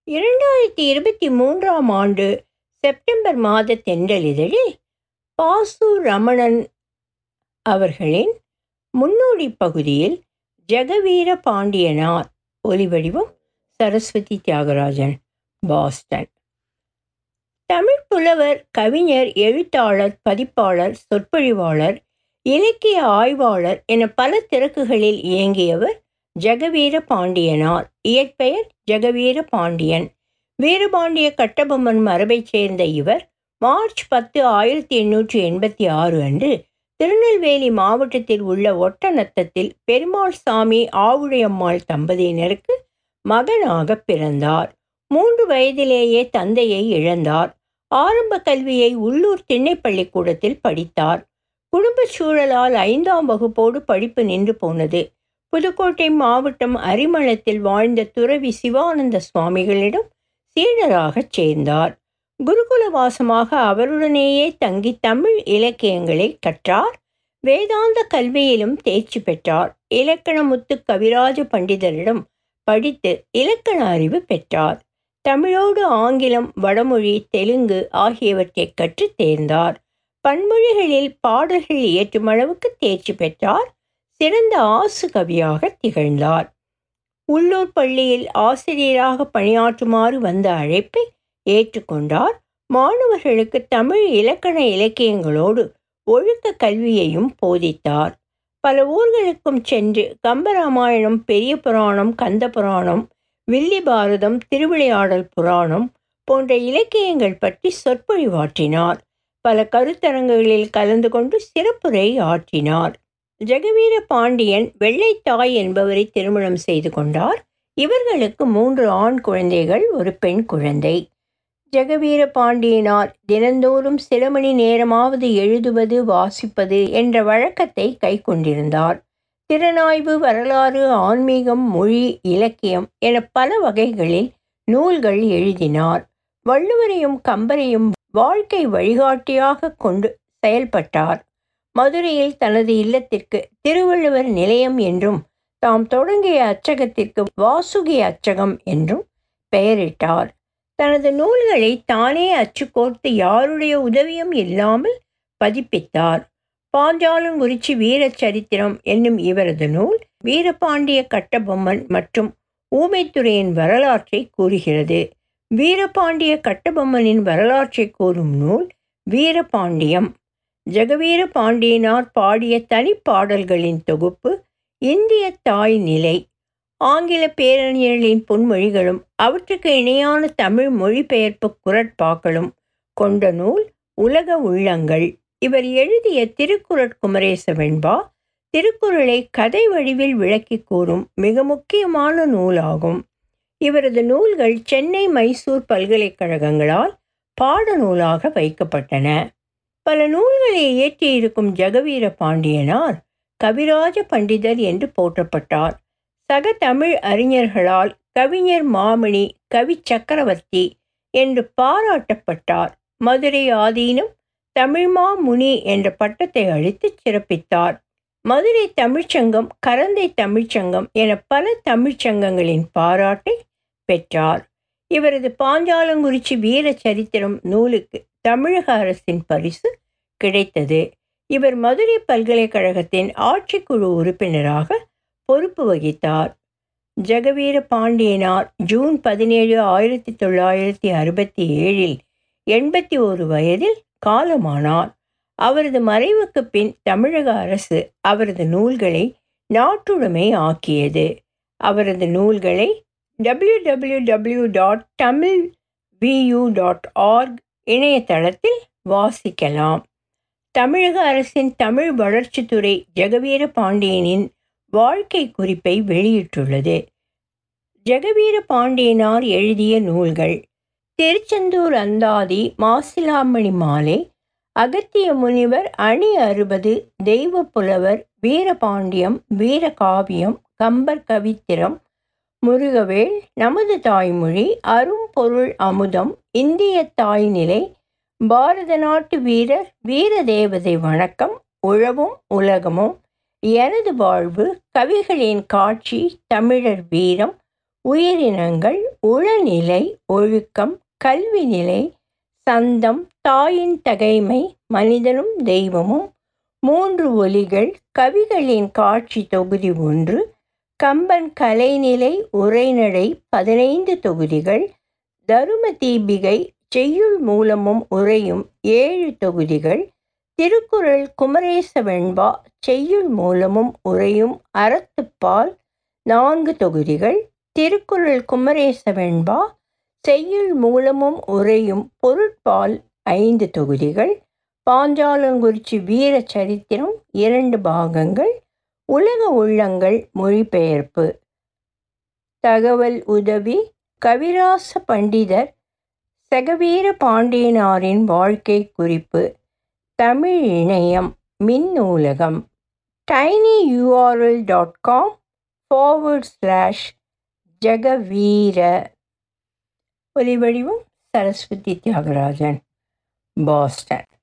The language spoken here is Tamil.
இரண்டாயிரத்தி இருபத்தி மூன்றாம் ஆண்டு செப்டம்பர் மாத தென்றலிதழில் பாசு ரமணன் அவர்களின் முன்னோடி பகுதியில் ஜெகவீர பாண்டியனார் ஒலிவடிவம் சரஸ்வதி தியாகராஜன் பாஸ்டன் தமிழ் புலவர் கவிஞர் எழுத்தாளர் பதிப்பாளர் சொற்பொழிவாளர் இலக்கிய ஆய்வாளர் என பல திறக்குகளில் இயங்கியவர் ஜெகவீர பாண்டியனார் இயற்பெயர் ஜெகவீர பாண்டியன் வீரபாண்டிய கட்டபொம்மன் மரபைச் சேர்ந்த இவர் மார்ச் பத்து ஆயிரத்தி எண்ணூற்றி எண்பத்தி ஆறு அன்று திருநெல்வேலி மாவட்டத்தில் உள்ள ஒட்டநத்தத்தில் பெருமாள் சாமி ஆவுடையம்மாள் தம்பதியினருக்கு மகனாக பிறந்தார் மூன்று வயதிலேயே தந்தையை இழந்தார் ஆரம்ப கல்வியை உள்ளூர் திண்ணைப்பள்ளிக்கூடத்தில் படித்தார் குடும்ப சூழலால் ஐந்தாம் வகுப்போடு படிப்பு நின்று போனது புதுக்கோட்டை மாவட்டம் அரிமளத்தில் வாழ்ந்த துறவி சிவானந்த சுவாமிகளிடம் சீடராகச் சேர்ந்தார் குருகுல வாசமாக அவருடனேயே தங்கி தமிழ் இலக்கியங்களை கற்றார் வேதாந்த கல்வியிலும் தேர்ச்சி பெற்றார் இலக்கணமுத்து கவிராஜ பண்டிதரிடம் படித்து இலக்கண அறிவு பெற்றார் தமிழோடு ஆங்கிலம் வடமொழி தெலுங்கு ஆகியவற்றை கற்று தேர்ந்தார் பன்மொழிகளில் பாடல்கள் இயற்றும் அளவுக்கு தேர்ச்சி பெற்றார் சிறந்த ஆசு கவியாக திகழ்ந்தார் உள்ளூர் பள்ளியில் ஆசிரியராக பணியாற்றுமாறு வந்த அழைப்பை ஏற்றுக்கொண்டார் மாணவர்களுக்கு தமிழ் இலக்கண இலக்கியங்களோடு ஒழுக்க கல்வியையும் போதித்தார் பல ஊர்களுக்கும் சென்று கம்பராமாயணம் பெரிய புராணம் கந்த புராணம் வில்லி பாரதம் திருவிளையாடல் புராணம் போன்ற இலக்கியங்கள் பற்றி சொற்பொழிவாற்றினார் பல கருத்தரங்குகளில் கலந்து கொண்டு சிறப்புரை ஆற்றினார் ஜெகவீர பாண்டியன் வெள்ளைத்தாய் என்பவரை திருமணம் செய்து கொண்டார் இவர்களுக்கு மூன்று ஆண் குழந்தைகள் ஒரு பெண் குழந்தை ஜெகவீர பாண்டியனார் தினந்தோறும் சில மணி நேரமாவது எழுதுவது வாசிப்பது என்ற வழக்கத்தை கை கொண்டிருந்தார் திறனாய்வு வரலாறு ஆன்மீகம் மொழி இலக்கியம் என பல வகைகளில் நூல்கள் எழுதினார் வள்ளுவரையும் கம்பரையும் வாழ்க்கை வழிகாட்டியாக கொண்டு செயல்பட்டார் மதுரையில் தனது இல்லத்திற்கு திருவள்ளுவர் நிலையம் என்றும் தாம் தொடங்கிய அச்சகத்திற்கு வாசுகி அச்சகம் என்றும் பெயரிட்டார் தனது நூல்களை தானே அச்சுக்கோர்த்து யாருடைய உதவியும் இல்லாமல் பதிப்பித்தார் பாஞ்சாலங்குறிச்சி வீரச்சரித்திரம் என்னும் இவரது நூல் வீரபாண்டிய கட்டபொம்மன் மற்றும் ஊமைத்துறையின் வரலாற்றை கூறுகிறது வீரபாண்டிய கட்டபொம்மனின் வரலாற்றை கூறும் நூல் வீரபாண்டியம் ஜெகவீர பாண்டியனார் பாடிய தனிப்பாடல்களின் தொகுப்பு இந்திய தாய் நிலை ஆங்கில பேரறிஞர்களின் பொன்மொழிகளும் அவற்றுக்கு இணையான தமிழ் மொழிபெயர்ப்பு குரட்பாக்களும் கொண்ட நூல் உலக உள்ளங்கள் இவர் எழுதிய திருக்குறட்குமரேச வெண்பா திருக்குறளை கதை வடிவில் விளக்கி கூறும் மிக முக்கியமான நூலாகும் இவரது நூல்கள் சென்னை மைசூர் பல்கலைக்கழகங்களால் பாடநூலாக வைக்கப்பட்டன பல நூல்களை இயற்றியிருக்கும் ஜெகவீர பாண்டியனார் கவிராஜ பண்டிதர் என்று போற்றப்பட்டார் சக தமிழ் அறிஞர்களால் கவிஞர் மாமணி கவி சக்கரவர்த்தி என்று பாராட்டப்பட்டார் மதுரை ஆதீனம் தமிழ்மா முனி என்ற பட்டத்தை அளித்து சிறப்பித்தார் மதுரை தமிழ்ச்சங்கம் கரந்தை தமிழ்ச்சங்கம் என பல தமிழ்ச்சங்கங்களின் பாராட்டை பெற்றார் இவரது பாஞ்சாலங்குறிச்சி வீர சரித்திரம் நூலுக்கு தமிழக அரசின் பரிசு கிடைத்தது இவர் மதுரை பல்கலைக்கழகத்தின் ஆட்சிக்குழு உறுப்பினராக பொறுப்பு வகித்தார் ஜெகவீர பாண்டியனார் ஜூன் பதினேழு ஆயிரத்தி தொள்ளாயிரத்தி அறுபத்தி ஏழில் எண்பத்தி ஒரு வயதில் காலமானார் அவரது மறைவுக்கு பின் தமிழக அரசு அவரது நூல்களை நாட்டுடைமை ஆக்கியது அவரது நூல்களை W W W dot Tamil view dot org இணையதளத்தில் வாசிக்கலாம் தமிழக அரசின் தமிழ் வளர்ச்சித்துறை ஜெகவீர பாண்டியனின் வாழ்க்கை குறிப்பை வெளியிட்டுள்ளது ஜெகவீர பாண்டியனார் எழுதிய நூல்கள் திருச்செந்தூர் அந்தாதி மாசிலாமணி மாலை அகத்திய முனிவர் அணி அறுபது தெய்வ புலவர் வீரபாண்டியம் வீரகாவியம் கம்பர் கவித்திரம் முருகவேள் நமது தாய்மொழி அரும்பொருள் அமுதம் இந்திய தாய்நிலை பாரத நாட்டு வீரர் வீர தேவதை வணக்கம் உழவும் உலகமும் எனது வாழ்வு கவிகளின் காட்சி தமிழர் வீரம் உயிரினங்கள் உளநிலை ஒழுக்கம் கல்வி நிலை சந்தம் தாயின் தகைமை மனிதனும் தெய்வமும் மூன்று ஒலிகள் கவிகளின் காட்சி தொகுதி ஒன்று கம்பன் கலைநிலை உரைநடை பதினைந்து தொகுதிகள் தரும தீபிகை செய்யுள் மூலமும் உரையும் ஏழு தொகுதிகள் திருக்குறள் குமரேச வெண்பா செய்யுள் மூலமும் உரையும் அறத்துப்பால் நான்கு தொகுதிகள் திருக்குறள் குமரேச வெண்பா செய்யுள் மூலமும் உரையும் பொருட்பால் ஐந்து தொகுதிகள் பாஞ்சாலங்குறிச்சி வீர சரித்திரம் இரண்டு பாகங்கள் உலக உள்ளங்கள் மொழிபெயர்ப்பு தகவல் உதவி கவிராச பண்டிதர் செகவீர பாண்டியனாரின் வாழ்க்கை குறிப்பு தமிழ் இணையம் மின் நூலகம் tiny URL dot com forward slash Jagaveera ஒலிவடிவம் சரஸ்வதி தியாகராஜன் பாஸ்டன்